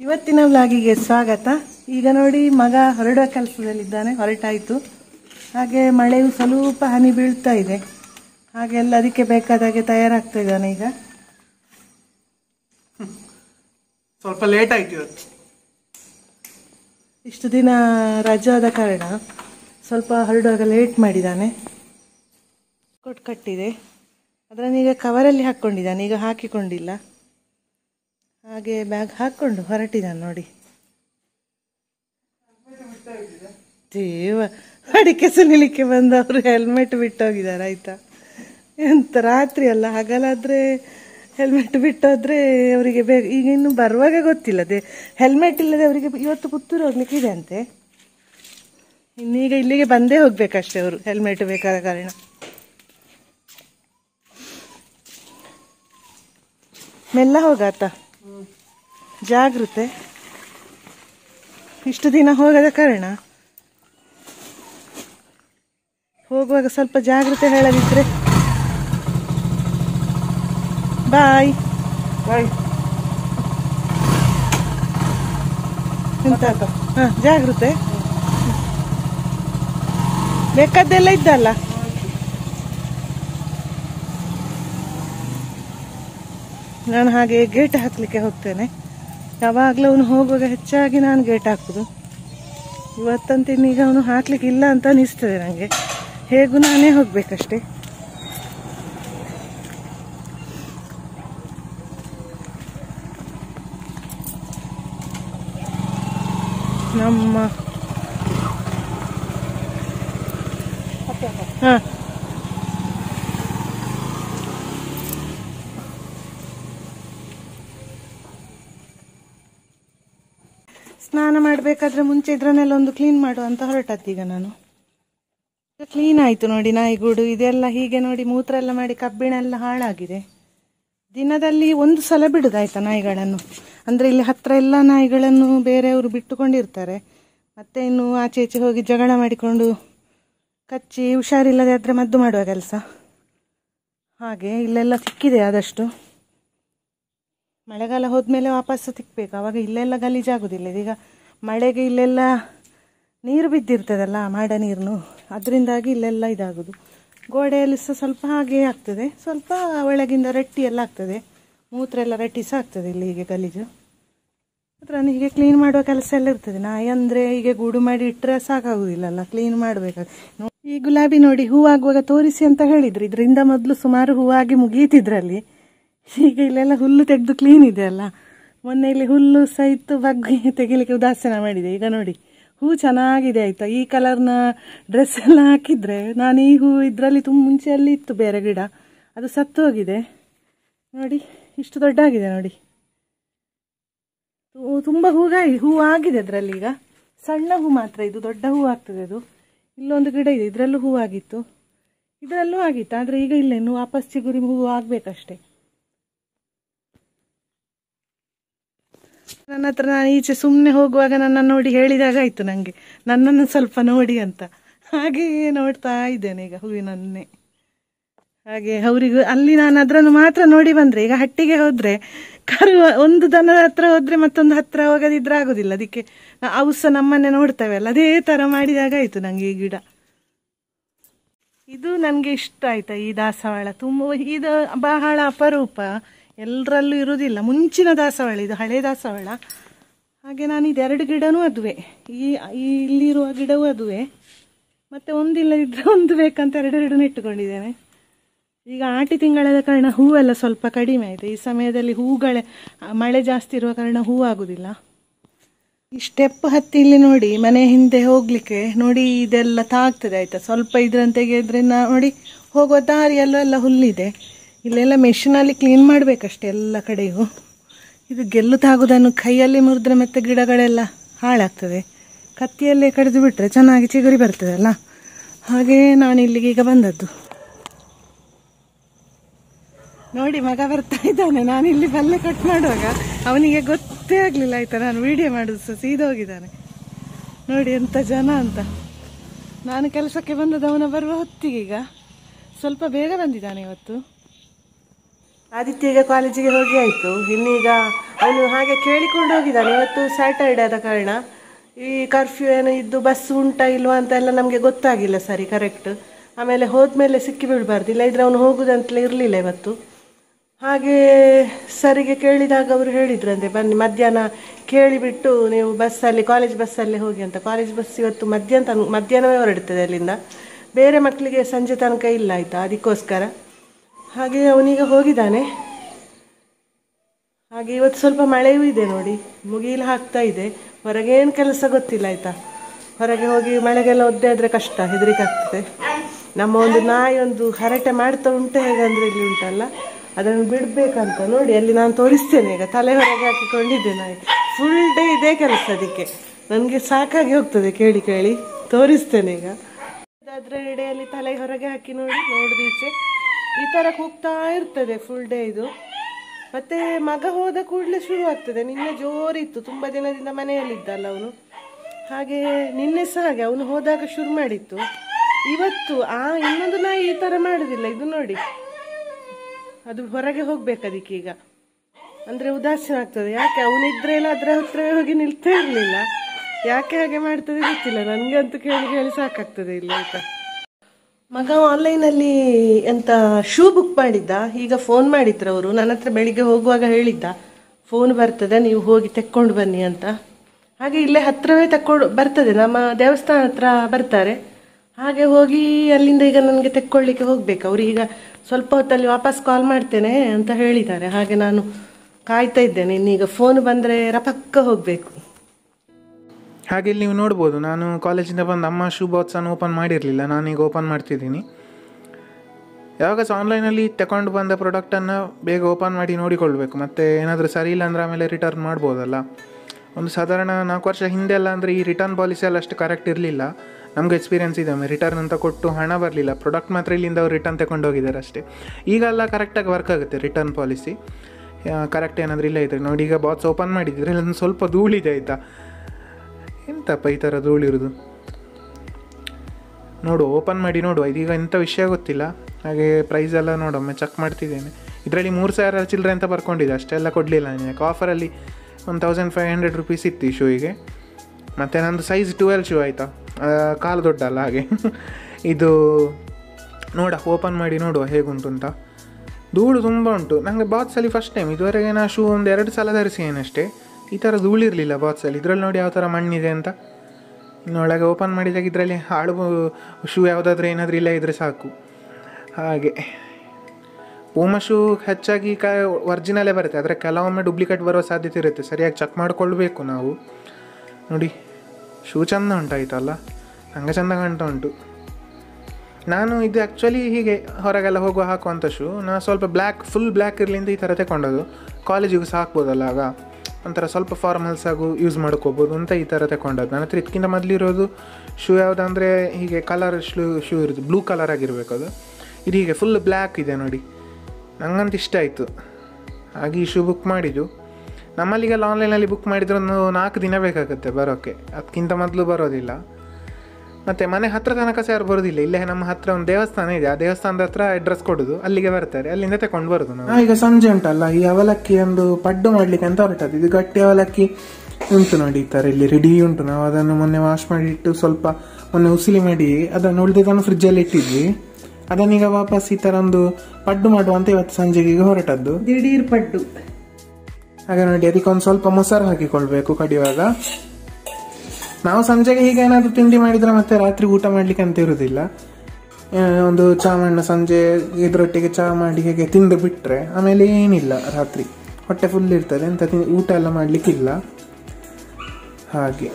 ಇವತ್ತಿನ ವ್ಲಾಗಿಗೆ ಸ್ವಾಗತ ಈಗ ನೋಡಿ ಮಗ ಹೊರಡುವ ಕೆಲಸದಲ್ಲಿದ್ದಾನೆ ಹೊರಟಾಯಿತು ಹಾಗೆ ಮಳೆಯು ಸ್ವಲ್ಪ ಹನಿ ಬೀಳ್ತಾ ಇದೆ ಹಾಗೆಲ್ಲ ಅದಕ್ಕೆ ಬೇಕಾದಾಗೆ ತಯಾರಾಗ್ತಾ ಇದ್ದಾನೆ ಈಗ ಸ್ವಲ್ಪ ಲೇಟ್ ಆಯ್ತು ಇವತ್ತು ಇಷ್ಟು ದಿನ ರಜೆ ಆದ ಕಾರಣ ಸ್ವಲ್ಪ ಹೊರಡುವಾಗ ಲೇಟ್ ಮಾಡಿದ್ದಾನೆ ಕೊಟ್ಟು ಕಟ್ಟಿದೆ ಅದನ್ನು ಈಗ ಕವರಲ್ಲಿ ಹಾಕ್ಕೊಂಡಿದ್ದಾನೆ ಈಗ ಹಾಕಿಕೊಂಡಿಲ್ಲ ಹಾಗೆ ಬ್ಯಾಗ್ ಹಾಕ್ಕೊಂಡು ಹೊರಟಿದ್ದಾನೆ ನೋಡಿ ದೇವ ಅಡಿಕೆ ಸುಲಿಲಿಕ್ಕೆ ಬಂದವರು ಹೆಲ್ಮೆಟ್ ಬಿಟ್ಟೋಗಿದ್ದಾರೆ ಆಯ್ತಾ ಎಂತ ರಾತ್ರಿ ಅಲ್ಲ ಹಗಲಾದ್ರೆ ಹೆಲ್ಮೆಟ್ ಬಿಟ್ಟೋದ್ರೆ ಅವರಿಗೆ ಬೇಗ ಈಗ ಇನ್ನು ಬರುವಾಗ ಗೊತ್ತಿಲ್ಲ ಅದೇ ಹೆಲ್ಮೆಟ್ ಇಲ್ಲದೆ ಅವರಿಗೆ ಇವತ್ತು ಪುತ್ತೂರು ಹೋಗ್ಲಿಕ್ಕೆ ಇದೆ ಅಂತೆ ಇನ್ನೀಗ ಇಲ್ಲಿಗೆ ಬಂದೇ ಹೋಗ್ಬೇಕಷ್ಟೇ ಅವರು ಹೆಲ್ಮೆಟ್ ಬೇಕಾದ ಕಾರಣ ಮೆಲ್ಲ ಹೋಗಾತ ಜಾಗೃತೆ ಇಷ್ಟು ದಿನ ಹೋಗದ ಕಾರಣ ಹೋಗುವಾಗ ಸ್ವಲ್ಪ ಜಾಗ್ರತೆ ಹೇಳದಿದ್ರೆ ಬಾಯ್ ಬಾಯ್ ಎಂತ ಹಾ ಜಾಗ್ರತೆ ಬೇಕಾದ್ದೆಲ್ಲ ಇದ್ದಲ್ಲ ನಾನು ಹಾಗೆ ಗೇಟ್ ಹಾಕ್ಲಿಕ್ಕೆ ಹೋಗ್ತೇನೆ ಯಾವಾಗಲೂ ಅವನು ಹೋಗುವಾಗ ಹೆಚ್ಚಾಗಿ ನಾನು ಗೇಟ್ ಹಾಕುದು ಇವತ್ತಂತ ಈಗ ಅವನು ಹಾಕ್ಲಿಕ್ಕೆ ಇಲ್ಲ ಅಂತ ಅನಿಸ್ತದೆ ನನಗೆ ಹೇಗೂ ನಾನೇ ಹೋಗ್ಬೇಕಷ್ಟೇ ನಮ್ಮ ಹಾ ಸ್ನಾನ ಮಾಡಬೇಕಾದ್ರೆ ಮುಂಚೆ ಇದ್ರನ್ನೆಲ್ಲ ಒಂದು ಕ್ಲೀನ್ ಮಾಡುವ ಅಂತ ಹೊರಟದ್ದೀಗ ನಾನು ಕ್ಲೀನ್ ಆಯಿತು ನೋಡಿ ನಾಯಿಗೂಡು ಇದೆಲ್ಲ ಹೀಗೆ ನೋಡಿ ಮೂತ್ರ ಎಲ್ಲ ಮಾಡಿ ಕಬ್ಬಿಣ ಎಲ್ಲ ಹಾಳಾಗಿದೆ ದಿನದಲ್ಲಿ ಒಂದು ಸಲ ಬಿಡುದಾಯ್ತಾ ನಾಯಿಗಳನ್ನು ಅಂದರೆ ಇಲ್ಲಿ ಹತ್ರ ಎಲ್ಲ ನಾಯಿಗಳನ್ನು ಬೇರೆಯವರು ಬಿಟ್ಟುಕೊಂಡಿರ್ತಾರೆ ಮತ್ತೆ ಇನ್ನು ಆಚೆ ಈಚೆ ಹೋಗಿ ಜಗಳ ಮಾಡಿಕೊಂಡು ಕಚ್ಚಿ ಹುಷಾರಿಲ್ಲದೆ ಆದರೆ ಮದ್ದು ಮಾಡುವ ಕೆಲಸ ಹಾಗೆ ಇಲ್ಲೆಲ್ಲ ಸಿಕ್ಕಿದೆ ಆದಷ್ಟು ಮಳೆಗಾಲ ಹೋದ್ಮೇಲೆ ವಾಪಸ್ಸು ತಿಕ್ಬೇಕು ಆವಾಗ ಇಲ್ಲೆಲ್ಲ ಗಲೀಜಾಗೋದಿಲ್ಲ ಇದೀಗ ಮಳೆಗೆ ಇಲ್ಲೆಲ್ಲ ನೀರು ಬಿದ್ದಿರ್ತದಲ್ಲ ಮಾಡ ನೀರು ಅದರಿಂದಾಗಿ ಇಲ್ಲೆಲ್ಲ ಇದಾಗೋದು ಗೋಡೆಯಲ್ಲಿ ಸಹ ಸ್ವಲ್ಪ ಹಾಗೆ ಆಗ್ತದೆ ಸ್ವಲ್ಪ ಒಳಗಿಂದ ರಟ್ಟಿ ಎಲ್ಲ ಆಗ್ತದೆ ಮೂತ್ರ ಎಲ್ಲ ರಟ್ಟಿ ಸಹ ಆಗ್ತದೆ ಇಲ್ಲಿ ಹೀಗೆ ಗಲೀಜು ಅದನ್ನು ಹೀಗೆ ಕ್ಲೀನ್ ಮಾಡುವ ಕೆಲಸ ಎಲ್ಲ ಇರ್ತದೆ ನಾಯಿ ಅಂದರೆ ಹೀಗೆ ಗೂಡು ಮಾಡಿ ಇಟ್ಟರೆ ಸಾಕಾಗುದಿಲ್ಲಲ್ಲ ಕ್ಲೀನ್ ಮಾಡಬೇಕಾದ್ರೆ ಈ ಗುಲಾಬಿ ನೋಡಿ ಹೂವಾಗುವಾಗ ತೋರಿಸಿ ಅಂತ ಹೇಳಿದ್ರು ಇದರಿಂದ ಮೊದಲು ಸುಮಾರು ಹೂವಾಗಿ ಮುಗೀತಿದ್ರಲ್ಲಿ ಈಗ ಇಲ್ಲೆಲ್ಲ ಹುಲ್ಲು ತೆಗೆದು ಕ್ಲೀನ್ ಇದೆ ಅಲ್ಲ ಮೊನ್ನೆ ಇಲ್ಲಿ ಹುಲ್ಲು ಸಹಿತ ಬಗ್ಗಿ ತೆಗಿಲಿಕ್ಕೆ ಉದಾಸೀನ ಮಾಡಿದೆ ಈಗ ನೋಡಿ ಹೂ ಚೆನ್ನಾಗಿದೆ ಆಯ್ತಾ ಈ ಕಲರ್ನ ಡ್ರೆಸ್ ಎಲ್ಲ ಹಾಕಿದ್ರೆ ನಾನು ಈ ಹೂ ಇದರಲ್ಲಿ ತುಂಬ ಮುಂಚೆಯಲ್ಲಿ ಇತ್ತು ಬೇರೆ ಗಿಡ ಅದು ಸತ್ತು ಹೋಗಿದೆ ನೋಡಿ ಇಷ್ಟು ದೊಡ್ಡ ಆಗಿದೆ ನೋಡಿ ತು- ತುಂಬ ಹೂಗಾಯಿ ಹೂ ಆಗಿದೆ ಅದರಲ್ಲಿ ಈಗ ಸಣ್ಣ ಹೂ ಮಾತ್ರ ಇದು ದೊಡ್ಡ ಹೂ ಆಗ್ತದೆ ಅದು ಇಲ್ಲೊಂದು ಗಿಡ ಇದೆ ಇದರಲ್ಲೂ ಹೂ ಆಗಿತ್ತು ಇದರಲ್ಲೂ ಆಗಿತ್ತು ಆದರೆ ಈಗ ಇಲ್ಲ ಇನ್ನು ವಾಪಸ್ ಚಿಗುರಿ ಹೂ ಆಗಬೇಕಷ್ಟೇ ನನ್ನ ಹತ್ರ ನಾನು ಈಚೆ ಸುಮ್ಮನೆ ಹೋಗುವಾಗ ನನ್ನನ್ನು ನೋಡಿ ಹೇಳಿದಾಗ ಆಯಿತು ನನಗೆ ನನ್ನನ್ನು ಸ್ವಲ್ಪ ನೋಡಿ ಅಂತ ಹಾಗೆಯೇ ನೋಡ್ತಾ ಇದ್ದೇನೆ ಈಗ ಹೂವಿನನ್ನೇ ಹಾಗೆ ಅವರಿಗೂ ಅಲ್ಲಿ ನಾನು ಅದನ್ನು ಮಾತ್ರ ನೋಡಿ ಬಂದರೆ ಈಗ ಹಟ್ಟಿಗೆ ಹೋದರೆ ಕರು ಒಂದು ದನದ ಹತ್ರ ಹೋದರೆ ಮತ್ತೊಂದು ಹತ್ರ ಹೋಗೋದಿದ್ರೆ ಆಗೋದಿಲ್ಲ ಅದಕ್ಕೆ ನಾ- ಅವು ಸಹ ನಮ್ಮನ್ನೇ ನೋಡ್ತವೆ ಅಲ್ಲ ಅದೇ ಥರ ಮಾಡಿದಾಗ ಆಯಿತು ನನಗೆ ಈ ಗಿಡ ಇದು ನನಗೆ ಇಷ್ಟ ಆಯ್ತಾ ಈ ದಾಸವಾಳ ತುಂಬ ಇದು ಬಹಳ ಅಪರೂಪ ಎಲ್ಲರಲ್ಲೂ ಇರುವುದಿಲ್ಲ ಮುಂಚಿನ ದಾಸವಾಳ ಇದು ಹಳೆ ದಾಸವಾಳ ಹಾಗೆ ನಾನು ಇದೆರಡು ಗಿಡನೂ ಅದುವೆ ಈ ಈ ಇಲ್ಲಿರುವ ಗಿಡವೂ ಅದುವೆ ಮತ್ತು ಒಂದಿಲ್ಲದಿದ್ದರೆ ಒಂದು ಬೇಕಂತ ಎರಡೆರಡು ನೆಟ್ಟುಕೊಂಡಿದ್ದೇನೆ ಈಗ ಆಟಿ ತಿಂಗಳಾದ ಕಾರಣ ಹೂವೆಲ್ಲ ಸ್ವಲ್ಪ ಕಡಿಮೆ ಆಯಿತು ಈ ಸಮಯದಲ್ಲಿ ಹೂಗಳೇ ಮಳೆ ಜಾಸ್ತಿ ಇರುವ ಕಾರಣ ಹೂ ಆಗುದಿಲ್ಲ ಈ ಸ್ಟೆಪ್ ಹತ್ತಿ ಇಲ್ಲಿ ನೋಡಿ ಮನೆ ಹಿಂದೆ ಹೋಗ್ಲಿಕ್ಕೆ ನೋಡಿ ಇದೆಲ್ಲ ತಾಗ್ತದೆ ಆಯ್ತಾ ಸ್ವಲ್ಪ ಇದ್ರಂತ ತೆಗೆದ್ರೆ ನೋಡಿ ಹೋಗುವ ದಾರಿಯಲ್ಲೂ ಎಲ್ಲ ಹುಲ್ಲಿದೆ ಇಲ್ಲೆಲ್ಲ ಮೆಷಿನಲ್ಲಿ ಕ್ಲೀನ್ ಮಾಡಬೇಕಷ್ಟೆ ಎಲ್ಲ ಕಡೆಯೂ ಇದು ಗೆಲ್ಲು ತಾಗುವುದನ್ನು ಕೈಯಲ್ಲಿ ಮುರಿದ್ರೆ ಮತ್ತೆ ಗಿಡಗಳೆಲ್ಲ ಹಾಳಾಗ್ತದೆ ಕತ್ತಿಯಲ್ಲೇ ಕಡಿದು ಬಿಟ್ಟರೆ ಚೆನ್ನಾಗಿ ಚಿಗುರಿ ಬರ್ತದೆ ಅಲ್ಲ ಹಾಗೆ ನಾನು ಇಲ್ಲಿಗೆ ಈಗ ಬಂದದ್ದು ನೋಡಿ ಮಗ ಬರ್ತಾ ಇದ್ದಾನೆ ನಾನು ಇಲ್ಲಿ ಬಲ್ಲೆ ಕಟ್ ಮಾಡುವಾಗ ಅವನಿಗೆ ಗೊತ್ತೇ ಆಗಲಿಲ್ಲ ಆಯ್ತಾ ನಾನು ವಿಡಿಯೋ ಮಾಡುದು ಸಹ ಸೀದಾ ಹೋಗಿದ್ದಾನೆ ನೋಡಿ ಎಂಥ ಜನ ಅಂತ ನಾನು ಕೆಲಸಕ್ಕೆ ಬಂದದ್ದು ಅವನ ಬರುವ ಹೊತ್ತಿಗೆ ಈಗ ಸ್ವಲ್ಪ ಬೇಗ ಬಂದಿದ್ದಾನೆ ಇವತ್ತು ಆದಿತ್ಯ ಈಗ ಕಾಲೇಜಿಗೆ ಹೋಗಿ ಆಯಿತು ಇನ್ನೀಗ ಅವನು ಹಾಗೆ ಕೇಳಿಕೊಂಡು ಹೋಗಿದ್ದಾನೆ ಇವತ್ತು ಸ್ಯಾಟರ್ಡೆ ಆದ ಕಾರಣ ಈ ಕರ್ಫ್ಯೂ ಏನೋ ಇದ್ದು ಬಸ್ ಉಂಟಾ ಇಲ್ವಾ ಅಂತ ಎಲ್ಲ ನಮಗೆ ಗೊತ್ತಾಗಿಲ್ಲ ಸರಿ ಕರೆಕ್ಟ್ ಆಮೇಲೆ ಹೋದ್ಮೇಲೆ ಸಿಕ್ಕಿ ಬೀಳಬಾರ್ದು ಇಲ್ಲ ಇದ್ರೆ ಅವನು ಹೋಗುದಂತಲೇ ಇರಲಿಲ್ಲ ಇವತ್ತು ಹಾಗೆ ಸರಿಗೆ ಕೇಳಿದಾಗ ಅವರು ಹೇಳಿದ್ರಂತೆ ಬನ್ನಿ ಮಧ್ಯಾಹ್ನ ಕೇಳಿಬಿಟ್ಟು ನೀವು ಬಸ್ಸಲ್ಲಿ ಕಾಲೇಜ್ ಬಸ್ಸಲ್ಲಿ ಹೋಗಿ ಅಂತ ಕಾಲೇಜ್ ಬಸ್ ಇವತ್ತು ಮಧ್ಯಾಹ್ನ ತನ ಮಧ್ಯಾಹ್ನವೇ ಹೊರಡ್ತದೆ ಅಲ್ಲಿಂದ ಬೇರೆ ಮಕ್ಕಳಿಗೆ ಸಂಜೆ ತನಕ ಇಲ್ಲ ಆಯಿತಾ ಅದಕ್ಕೋಸ್ಕರ ಹಾಗೆ ಅವನೀಗ ಹೋಗಿದ್ದಾನೆ ಹಾಗೆ ಇವತ್ತು ಸ್ವಲ್ಪ ಮಳೆಯೂ ಇದೆ ನೋಡಿ ಮುಗಿಲು ಹಾಕ್ತಾ ಇದೆ ಹೊರಗೇನು ಕೆಲಸ ಗೊತ್ತಿಲ್ಲ ಆಯ್ತಾ ಹೊರಗೆ ಹೋಗಿ ಮಳೆಗೆಲ್ಲ ಒದ್ದೆ ಆದರೆ ಕಷ್ಟ ಹೆದರಿಕೆ ಆಗ್ತದೆ ನಮ್ಮ ಒಂದು ನಾಯಿ ಒಂದು ಹರಟೆ ಮಾಡ್ತಾ ಉಂಟು ಹೇಗಂದ್ರೆ ಇಲ್ಲಿ ಉಂಟಲ್ಲ ಅದನ್ನು ಬಿಡ್ಬೇಕಂತ ನೋಡಿ ಅಲ್ಲಿ ನಾನು ತೋರಿಸ್ತೇನೆ ಈಗ ತಲೆ ಹೊರಗೆ ಹಾಕಿಕೊಂಡಿದ್ದೆ ನಾಯಿ ಫುಲ್ ಡೇ ಇದೇ ಕೆಲಸ ಅದಕ್ಕೆ ನನಗೆ ಸಾಕಾಗಿ ಹೋಗ್ತದೆ ಕೇಳಿ ಕೇಳಿ ತೋರಿಸ್ತೇನೆ ಈಗ ಅದರ ಎಡೆಯಲ್ಲಿ ತಲೆ ಹೊರಗೆ ಹಾಕಿ ನೋಡಿ ನೋಡಿದ ಈಚೆ ಈ ಥರ ಕೂಗ್ತಾ ಇರ್ತದೆ ಫುಲ್ ಡೇ ಇದು ಮತ್ತೆ ಮಗ ಹೋದ ಕೂಡಲೇ ಶುರು ಆಗ್ತದೆ ನಿನ್ನೆ ಜೋರಿತ್ತು ತುಂಬ ದಿನದಿಂದ ಮನೆಯಲ್ಲಿದ್ದಲ್ಲ ಅವನು ಹಾಗೆ ನಿನ್ನೆ ಸಹ ಹಾಗೆ ಅವನು ಹೋದಾಗ ಶುರು ಮಾಡಿತ್ತು ಇವತ್ತು ಆ ಇನ್ನೊಂದು ನಾಯಿ ಈ ಥರ ಮಾಡುದಿಲ್ಲ ಇದು ನೋಡಿ ಅದು ಹೊರಗೆ ಹೋಗ್ಬೇಕು ಅದಕ್ಕೀಗ ಅಂದ್ರೆ ಉದಾಸೀನ ಆಗ್ತದೆ ಯಾಕೆ ಅವನಿದ್ರೆ ಎಲ್ಲ ಅದ್ರ ಹತ್ರವೇ ಹೋಗಿ ನಿಲ್ತಾ ಇರಲಿಲ್ಲ ಯಾಕೆ ಹಾಗೆ ಮಾಡ್ತದೆ ಗೊತ್ತಿಲ್ಲ ನನಗಂತೂ ಕೇಳಿ ಕೇಳಿ ಸಾಕಾಗ್ತದೆ ಇಲ್ಲಿ ಆಯ್ತಾ ಮಗ ಆನ್ಲೈನಲ್ಲಿ ಎಂತ ಶೂ ಬುಕ್ ಮಾಡಿದ್ದ ಈಗ ಫೋನ್ ಮಾಡಿದ್ರು ಅವರು ನನ್ನ ಹತ್ರ ಬೆಳಿಗ್ಗೆ ಹೋಗುವಾಗ ಹೇಳಿದ್ದ ಫೋನ್ ಬರ್ತದೆ ನೀವು ಹೋಗಿ ತೆಕ್ಕೊಂಡು ಬನ್ನಿ ಅಂತ ಹಾಗೆ ಇಲ್ಲೇ ಹತ್ರವೇ ತಕ್ಕೊಂಡು ಬರ್ತದೆ ನಮ್ಮ ದೇವಸ್ಥಾನ ಹತ್ರ ಬರ್ತಾರೆ ಹಾಗೆ ಹೋಗಿ ಅಲ್ಲಿಂದ ಈಗ ನನಗೆ ತೆಕ್ಕೊಳ್ಳಿಕ್ಕೆ ಹೋಗ್ಬೇಕು ಅವ್ರು ಈಗ ಸ್ವಲ್ಪ ಹೊತ್ತಲ್ಲಿ ವಾಪಸ್ ಕಾಲ್ ಮಾಡ್ತೇನೆ ಅಂತ ಹೇಳಿದ್ದಾರೆ ಹಾಗೆ ನಾನು ಕಾಯ್ತಾ ಇದ್ದೇನೆ ಇನ್ನೀಗ ಫೋನ್ ಬಂದರೆ ರಪಕ್ಕ ಹೋಗಬೇಕು ಹಾಗೆ ಇಲ್ಲಿ ನೀವು ನೋಡ್ಬೋದು ನಾನು ಕಾಲೇಜಿಂದ ಬಂದು ಅಮ್ಮ ಶೂ ಬಾಕ್ಸನ್ನು ಓಪನ್ ಮಾಡಿರಲಿಲ್ಲ ನಾನೀಗ ಓಪನ್ ಮಾಡ್ತಿದ್ದೀನಿ ಯಾವಾಗ ಸಹ ಆನ್ಲೈನಲ್ಲಿ ತಗೊಂಡು ಬಂದ ಪ್ರಾಡಕ್ಟನ್ನು ಬೇಗ ಓಪನ್ ಮಾಡಿ ನೋಡಿಕೊಳ್ಬೇಕು ಮತ್ತು ಏನಾದರೂ ಸರಿ ಇಲ್ಲ ಅಂದರೆ ಆಮೇಲೆ ರಿಟರ್ನ್ ಮಾಡ್ಬೋದಲ್ಲ ಒಂದು ಸಾಧಾರಣ ನಾಲ್ಕು ವರ್ಷ ಹಿಂದೆ ಎಲ್ಲ ಅಂದರೆ ಈ ರಿಟರ್ನ್ ಪಾಲಿಸಿ ಎಲ್ಲ ಅಷ್ಟು ಕರೆಕ್ಟ್ ಇರಲಿಲ್ಲ ನಮಗೆ ಎಕ್ಸ್ಪೀರಿಯನ್ಸ್ ಇದೆ ಒಮ್ಮೆ ರಿಟರ್ನ್ ಅಂತ ಕೊಟ್ಟು ಹಣ ಬರಲಿಲ್ಲ ಪ್ರಾಡಕ್ಟ್ ಮಾತ್ರ ಇಲ್ಲಿಂದ ಅವ್ರು ರಿಟರ್ನ್ ತಗೊಂಡು ಹೋಗಿದ್ದಾರೆ ಅಷ್ಟೇ ಈಗೆಲ್ಲ ಕರೆಕ್ಟಾಗಿ ವರ್ಕ್ ಆಗುತ್ತೆ ರಿಟರ್ನ್ ಪಾಲಿಸಿ ಕರೆಕ್ಟ್ ಏನಾದರೂ ಇಲ್ಲ ಇದ್ರೆ ನೋಡಿ ಈಗ ಬಾಕ್ಸ್ ಓಪನ್ ಮಾಡಿದ್ರೆ ಒಂದು ಸ್ವಲ್ಪ ಧೂಳಿದೆ ಆಯಿತಾ ಎಂತಪ್ಪ ಈ ಥರ ಧೂಳಿರೋದು ನೋಡು ಓಪನ್ ಮಾಡಿ ನೋಡುವ ಇದೀಗ ಎಂಥ ವಿಷಯ ಗೊತ್ತಿಲ್ಲ ಹಾಗೆ ಪ್ರೈಸ್ ಎಲ್ಲ ನೋಡೊಮ್ಮೆ ಚೆಕ್ ಮಾಡ್ತಿದ್ದೇನೆ ಇದರಲ್ಲಿ ಮೂರು ಸಾವಿರ ಚಿಲ್ಲರೆ ಅಂತ ಬರ್ಕೊಂಡಿದೆ ಅಷ್ಟೆಲ್ಲ ಕೊಡಲಿಲ್ಲ ನನಗೆ ಆಫರಲ್ಲಿ ಒಂದು ತೌಸಂಡ್ ಫೈವ್ ಹಂಡ್ರೆಡ್ ರುಪೀಸ್ ಇತ್ತು ಈ ಶೂಯಿಗೆ ಮತ್ತು ನಂದು ಸೈಜ್ ಟ್ವೆಲ್ ಶೂ ಆಯಿತಾ ಕಾಲು ದೊಡ್ಡ ಅಲ್ಲ ಹಾಗೆ ಇದು ನೋಡ ಓಪನ್ ಮಾಡಿ ನೋಡುವ ಹೇಗುಂಟು ಅಂತ ಧೂಳು ತುಂಬ ಉಂಟು ನನಗೆ ಬಾತ್ಸಲ್ಲಿ ಫಸ್ಟ್ ಟೈಮ್ ಇದುವರೆಗೆ ನಾ ಶೂ ಒಂದು ಎರಡು ಸಲ ಧರಿಸಿದ್ದೇನಷ್ಟೇ ಈ ಥರ ಧೂಳಿರಲಿಲ್ಲ ಬಾತ್ಸಲ್ಲಿ ಇದರಲ್ಲಿ ನೋಡಿ ಯಾವ ಥರ ಮಣ್ಣಿದೆ ಅಂತ ಇನ್ನು ಒಳಗೆ ಓಪನ್ ಮಾಡಿದಾಗ ಇದರಲ್ಲಿ ಹಾಳು ಶೂ ಯಾವುದಾದ್ರೂ ಏನಾದರೂ ಇಲ್ಲ ಇದ್ದರೆ ಸಾಕು ಹಾಗೆ ಪೂಮ ಶೂ ಹೆಚ್ಚಾಗಿ ಕ ಒರಿಜಿನಲೇ ಬರುತ್ತೆ ಆದರೆ ಕೆಲವೊಮ್ಮೆ ಡೂಪ್ಲಿಕೇಟ್ ಬರೋ ಸಾಧ್ಯತೆ ಇರುತ್ತೆ ಸರಿಯಾಗಿ ಚೆಕ್ ಮಾಡಿಕೊಳ್ಬೇಕು ನಾವು ನೋಡಿ ಶೂ ಚಂದ ಉಂಟಾಯ್ತಲ್ಲ ಹಂಗೆ ಚಂದ ಕಾಣ್ತಾ ಉಂಟು ನಾನು ಇದು ಆ್ಯಕ್ಚುಲಿ ಹೀಗೆ ಹೊರಗೆಲ್ಲ ಹೋಗುವ ಹಾಕುವಂಥ ಶೂ ನಾನು ಸ್ವಲ್ಪ ಬ್ಲ್ಯಾಕ್ ಫುಲ್ ಬ್ಲ್ಯಾಕ್ ಇರಲಿಂದ ಈ ಥರ ತಗೊಂಡದು ಕಾಲೇಜಿಗೂ ಸಹ ಹಾಕ್ಬೋದಲ್ಲ ಆಗ ಒಂಥರ ಸ್ವಲ್ಪ ಫಾರ್ಮಲ್ಸ್ ಆಗು ಯೂಸ್ ಮಾಡ್ಕೋಬೋದು ಅಂತ ಈ ಥರ ತಗೊಂಡದ್ದು ನನ್ನ ಹತ್ರ ಇದಕ್ಕಿಂತ ಮೊದಲಿರೋದು ಶೂ ಯಾವುದಂದರೆ ಹೀಗೆ ಕಲರ್ ಶೂ ಶೂ ಇರೋದು ಬ್ಲೂ ಕಲರ್ ಆಗಿರಬೇಕು ಅದು ಇದು ಹೀಗೆ ಫುಲ್ ಬ್ಲ್ಯಾಕ್ ಇದೆ ನೋಡಿ ನಂಗಂತ ಇಷ್ಟ ಆಯಿತು ಹಾಗೆ ಈ ಶೂ ಬುಕ್ ಮಾಡಿದ್ದು ನಮ್ಮಲ್ಲಿಗೆಲ್ಲ ಆನ್ಲೈನಲ್ಲಿ ಬುಕ್ ಮಾಡಿದ್ರೆ ಒಂದು ನಾಲ್ಕು ದಿನ ಬೇಕಾಗುತ್ತೆ ಬರೋಕ್ಕೆ ಅದಕ್ಕಿಂತ ಮೊದಲು ಬರೋದಿಲ್ಲ ಮತ್ತು ಮನೆ ಹತ್ರ ತನಕ ಸಹ ಯಾರು ಬರೋದಿಲ್ಲ ಇಲ್ಲೇ ನಮ್ಮ ಹತ್ರ ಒಂದು ದೇವಸ್ಥಾನ ಇದೆ ಆ ದೇವಸ್ಥಾನದ ಹತ್ರ ಅಡ್ರೆಸ್ ಕೊಡೋದು ಅಲ್ಲಿಗೆ ಬರ್ತಾರೆ ಅಲ್ಲಿಂದ ತಗೊಂಡು ಬರೋದು ನಾವು ಈಗ ಸಂಜೆ ಉಂಟಲ್ಲ ಈ ಅವಲಕ್ಕಿ ಒಂದು ಪಡ್ಡು ಮಾಡ್ಲಿಕ್ಕೆ ಅಂತ ಹೊರಟದ್ದು ಇದು ಗಟ್ಟಿ ಅವಲಕ್ಕಿ ಉಂಟು ನೋಡಿ ಈ ಥರ ಇಲ್ಲಿ ರೆಡಿ ಉಂಟು ನಾವು ಅದನ್ನು ಮೊನ್ನೆ ವಾಶ್ ಮಾಡಿ ಇಟ್ಟು ಸ್ವಲ್ಪ ಮೊನ್ನೆ ಉಸಿಲಿ ಮಾಡಿ ಅದನ್ನು ಉಳಿದದನ್ನು ಫ್ರಿಜ್ಜಲ್ಲಿ ಇಟ್ಟಿದ್ವಿ ಅದನ್ನೀಗ ವಾಪಸ್ ಈ ಥರ ಒಂದು ಪಡ್ಡು ಮಾಡುವ ಅಂತ ಇವತ್ತು ಸಂಜೆಗೆ ಈಗ ಹೊರಟದ್ದು ದಿಢೀರ್ ಪಡ್ಡು ಹಾಗೆ ನೋಡಿ ಅದಕ್ಕೆ ಒಂದು ಸ್ವಲ್ಪ ಮೊಸರು ಹಾಕಿಕೊಳ್ಬೇಕು ಕಡಿಯುವಾಗ ನಾವು ಸಂಜೆಗೆ ಹೀಗೆ ಏನಾದರೂ ತಿಂಡಿ ಮಾಡಿದ್ರೆ ಮತ್ತೆ ರಾತ್ರಿ ಊಟ ಮಾಡ್ಲಿಕ್ಕೆ ಅಂತ ಇರುವುದಿಲ್ಲ ಆ, ಒಂದು ಚಾ ಮಣ್ಣ ಸಂಜೆ ಇದರೊಟ್ಟಿಗೆ ಚಾ ಮಾಡಿ ಹೇಗೆ ತಿಂದು ಬಿಟ್ರೆ ಆಮೇಲೆ ಏನಿಲ್ಲ ರಾತ್ರಿ ಹೊಟ್ಟೆ ಫುಲ್ ಇರ್ತದೆ ಅಂತ ತಿ- ಊಟ ಎಲ್ಲ ಮಾಡ್ಲಿಕ್ಕಿಲ್ಲ ಹಾಗೆ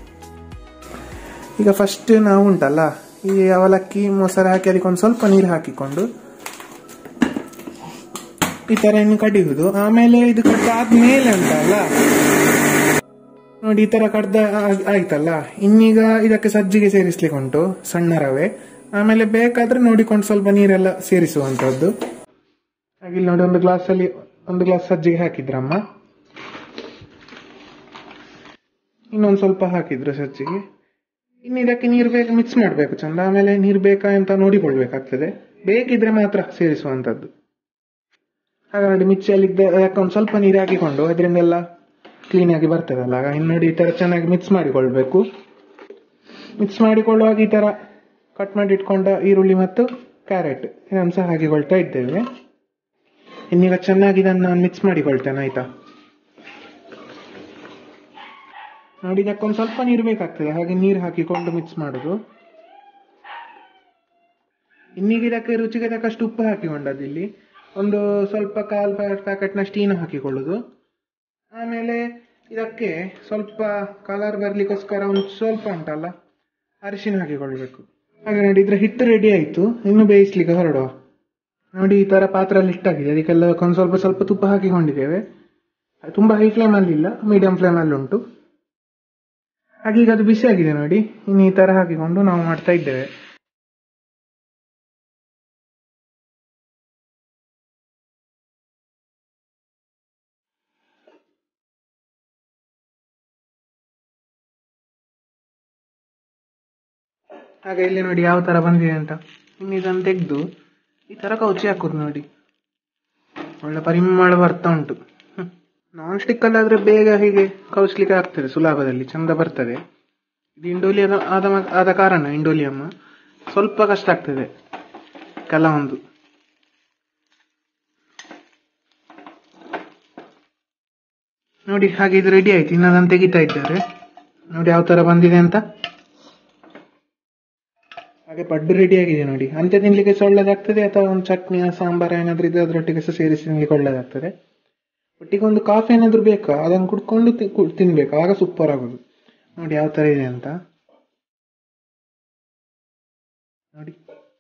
ಈಗ ಫಸ್ಟ್ ನಾವು ಉಂಟಲ್ಲ ಈ ಅವಲಕ್ಕಿ ಮೊಸರು ಹಾಕಿ ಅದಕ್ಕೆ ಒಂದು ಸ್ವಲ್ಪ ನೀರು ಹಾಕಿಕೊಂಡು ಈ ತರ ಇನ್ನು ಕಡಿಯುವುದು ಆಮೇಲೆ ಇದು ಕಡ್ದಾದ್ಮೇಲೆ ಉಂಟಲ್ಲ ನೋಡಿ ಈ ತರ ಕಡ್ದ ಆ- ಆಯ್ತಲ್ಲ ಇನ್ನೀಗ ಇದಕ್ಕೆ ಸಜ್ಜಿಗೆ ಸೇರಿಸ್ಲಿಕ್ಕೆ ಉಂಟು ಸಣ್ಣ ರವೆ ಆಮೇಲೆ ಬೇಕಾದ್ರೆ ನೋಡಿಕೊಂಡು ಸ್ವಲ್ಪ ನೀರೆಲ್ಲ ಸೇರಿಸುವಂತದ್ದು ಹಾಗೆ ಇಲ್ಲಿ ನೋಡಿ ಒಂದು ಗ್ಲಾಸ್ ಅಲ್ಲಿ ಒಂದು ಗ್ಲಾಸ್ ಸಜ್ಜಿಗೆ ಹಾಕಿದ್ರಮ್ಮ ಇನ್ನೊಂದು ಸ್ವಲ್ಪ ಹಾಕಿದ್ರು ಸಜ್ಜಿಗೆ ಇನ್ನು ಇದಕ್ಕೆ ನೀರು ಬೇಕು ಮಿಕ್ಸ್ ಮಾಡಬೇಕು ಚಂದ ಆಮೇಲೆ ನೀರು ಬೇಕಾ ಅಂತ ನೋಡಿಕೊಳ್ಬೇಕಾಗ್ತದೆ ಬೇಕಿದ್ರೆ ಮಾತ್ರ ಸೇರಿಸುವಂತದ್ದು ಆಗ ನೋಡಿ ಮಿಕ್ಸಿಯಲ್ಲಿ ಒಂದು ಸ್ವಲ್ಪ ನೀರು ಹಾಕಿಕೊಂಡು ಅದರಿಂದೆಲ್ಲ ಕ್ಲೀನಾಗಿ ಬರ್ತದಲ್ಲ ಆಗ ಇನ್ನು ನೋಡಿ ಈ ಥರ ಚೆನ್ನಾಗಿ ಮಿಕ್ಸ್ ಮಾಡಿಕೊಳ್ಬೇಕು ಮಿಕ್ಸ್ ಮಾಡಿಕೊಳ್ಳುವಾಗ ಈ ಥರ ಕಟ್ ಮಾಡಿ ಇಟ್ಕೊಂಡ ಈರುಳ್ಳಿ ಮತ್ತು ಕ್ಯಾರೆಟ್ ಇದನ್ನು ಸಹ ಹಾಕಿಕೊಳ್ತಾ ಇದ್ದೇವೆ ಇನ್ನೀಗ ಚೆನ್ನಾಗಿ ಇದನ್ನು ನಾನು ಮಿಕ್ಸ್ ಮಾಡಿಕೊಳ್ತೇನೆ ಆಯ್ತಾ ನೋಡಿ ಇದಕ್ಕೊಂದು ಸ್ವಲ್ಪ ನೀರು ಬೇಕಾಗ್ತದೆ ಹಾಗೆ ನೀರು ಹಾಕಿಕೊಂಡು ಮಿಕ್ಸ್ ಮಾಡೋದು ಇನ್ನೀಗ ಇದಕ್ಕೆ ರುಚಿಗೆ ತಕ್ಕಷ್ಟು ಉಪ್ಪು ಹಾಕಿಕೊಂಡದ್ದು ಇಲ್ಲಿ ಒಂದು ಸ್ವಲ್ಪ ಕಾಲು ಪ್ಯಾಕೆಟ್ನಷ್ಟು ಈನು ಹಾಕಿಕೊಳ್ಳೋದು ಆಮೇಲೆ ಇದಕ್ಕೆ ಸ್ವಲ್ಪ ಕಲರ್ ಬರ್ಲಿಕ್ಕೋಸ್ಕರ ಒಂದು ಸ್ವಲ್ಪ ಉಂಟಲ್ಲ ಅರಿಶಿನ ಹಾಕಿಕೊಳ್ಬೇಕು ಹಾಗೆ ನೋಡಿ ಇದ್ರ ಹಿಟ್ಟು ರೆಡಿ ಆಯಿತು ಇನ್ನು ಬೇಯಿಸ್ಲಿಕ್ಕೆ ಹೊರಡುವ ನೋಡಿ ಈ ಥರ ಪಾತ್ರೆಯಲ್ಲಿ ಹಿಟ್ಟಾಗಿದೆ ಅದಕ್ಕೆಲ್ಲ ಒಂದು ಸ್ವಲ್ಪ ಸ್ವಲ್ಪ ತುಪ್ಪ ಹಾಕಿಕೊಂಡಿದ್ದೇವೆ ಅದು ತುಂಬ ಹೈ ಫ್ಲೇಮಲ್ಲಿ ಇಲ್ಲ ಮೀಡಿಯಂ ಫ್ಲೇಮಲ್ಲಿ ಉಂಟು ಹಾಗೆ ಈಗ ಅದು ಬಿಸಿ ಆಗಿದೆ ನೋಡಿ ಇನ್ನು ಈ ಥರ ಹಾಕಿಕೊಂಡು ನಾವು ಮಾಡ್ತಾ ಇದ್ದೇವೆ ಹಾಗೆ ಇಲ್ಲಿ ನೋಡಿ ಯಾವ ತರ ಬಂದಿದೆ ಅಂತ ಇನ್ನು ಇದನ್ನು ತೆಗೆದು ಈ ತರ ಕೌಚಿ ಹಾಕುದು ನೋಡಿ ಒಳ್ಳೆ ಪರಿಮಳ ಬರ್ತಾ ಉಂಟು ನಾನ್ ಸ್ಟಿಕ್ ಅಲ್ಲಾದ್ರೆ ಬೇಗ ಹೀಗೆ ಕೌಚ್ಲಿಕ್ಕೆ ಆಗ್ತದೆ ಸುಲಭದಲ್ಲಿ ಚಂದ ಬರ್ತದೆ ಇದು ಇಂಡೋಲಿಯಂ ಆದ ಮ- ಆದ ಕಾರಣ ಇಂಡೋಲಿಯಂ ಸ್ವಲ್ಪ ಕಷ್ಟ ಆಗ್ತದೆ ಕೆಲವೊಂದು ನೋಡಿ ಹಾಗೆ ಇದು ರೆಡಿ ಆಯ್ತು ಇನ್ನು ಅದನ್ನು ತೆಗಿತಾ ಇದ್ದಾರೆ ನೋಡಿ ಯಾವ ತರ ಬಂದಿದೆ ಅಂತ ಹಾಗೆ ಪಡ್ಡು ರೆಡಿ ಆಗಿದೆ ನೋಡಿ ಅಂತೆ ತಿನ್ಲಿಕ್ಕೆ ಸಹ ಒಳ್ಳೇದಾಗ್ತದೆ ಅಥವಾ ಒಂದು ಚಟ್ನಿ ಸಾಂಬಾರ್ ಏನಾದ್ರೂ ಇದ್ರೆ ಅದರೊಟ್ಟಿಗೆ ಸಹ ಸೇರಿಸಿ ತಿನ್ಲಿಕ್ಕೆ ಒಳ್ಳೇದಾಗ್ತದೆ ಒಟ್ಟಿಗೆ ಒಂದು ಕಾಫಿ ಏನಾದ್ರೂ ಬೇಕಾ ಅದನ್ನು ಕುಡ್ಕೊಂಡು ತಿ- ಕು- ತಿನ್ಬೇಕು ಆಗ ಸೂಪರ್ ಆಗೋದು ನೋಡಿ ಯಾವ ತರ ಇದೆ ಅಂತ ನೋಡಿ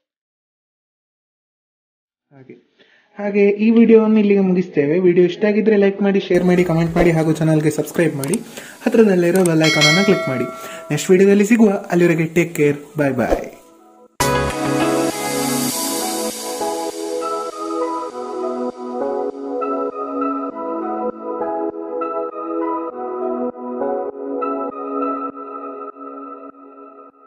ಹಾಗೆ ಹಾಗೆ ಈ ವಿಡಿಯೋವನ್ನು ಇಲ್ಲಿಗೆ ಮುಗಿಸ್ತೇವೆ ವಿಡಿಯೋ ಇಷ್ಟ ಆಗಿದ್ರೆ ಲೈಕ್ ಮಾಡಿ ಶೇರ್ ಮಾಡಿ ಕಮೆಂಟ್ ಮಾಡಿ ಹಾಗೂ ಚಾನಲ್ಗೆ ಸಬ್ಸ್ಕ್ರೈಬ್ ಮಾಡಿ ಹತ್ರದಲ್ಲಿರೋ ಬೆಲ್ ಐಕಾನ್ ಅನ್ನು ಕ್ಲಿಕ್ ಮಾಡಿ ನೆಕ್ಸ್ಟ್ ವಿಡಿಯೋದಲ್ಲಿ ಸಿಗುವ ಅಲ್ಲಿವರೆಗೆ ಟೇಕ್ ಕೇರ್ ಬಾಯ್ ಬಾಯ್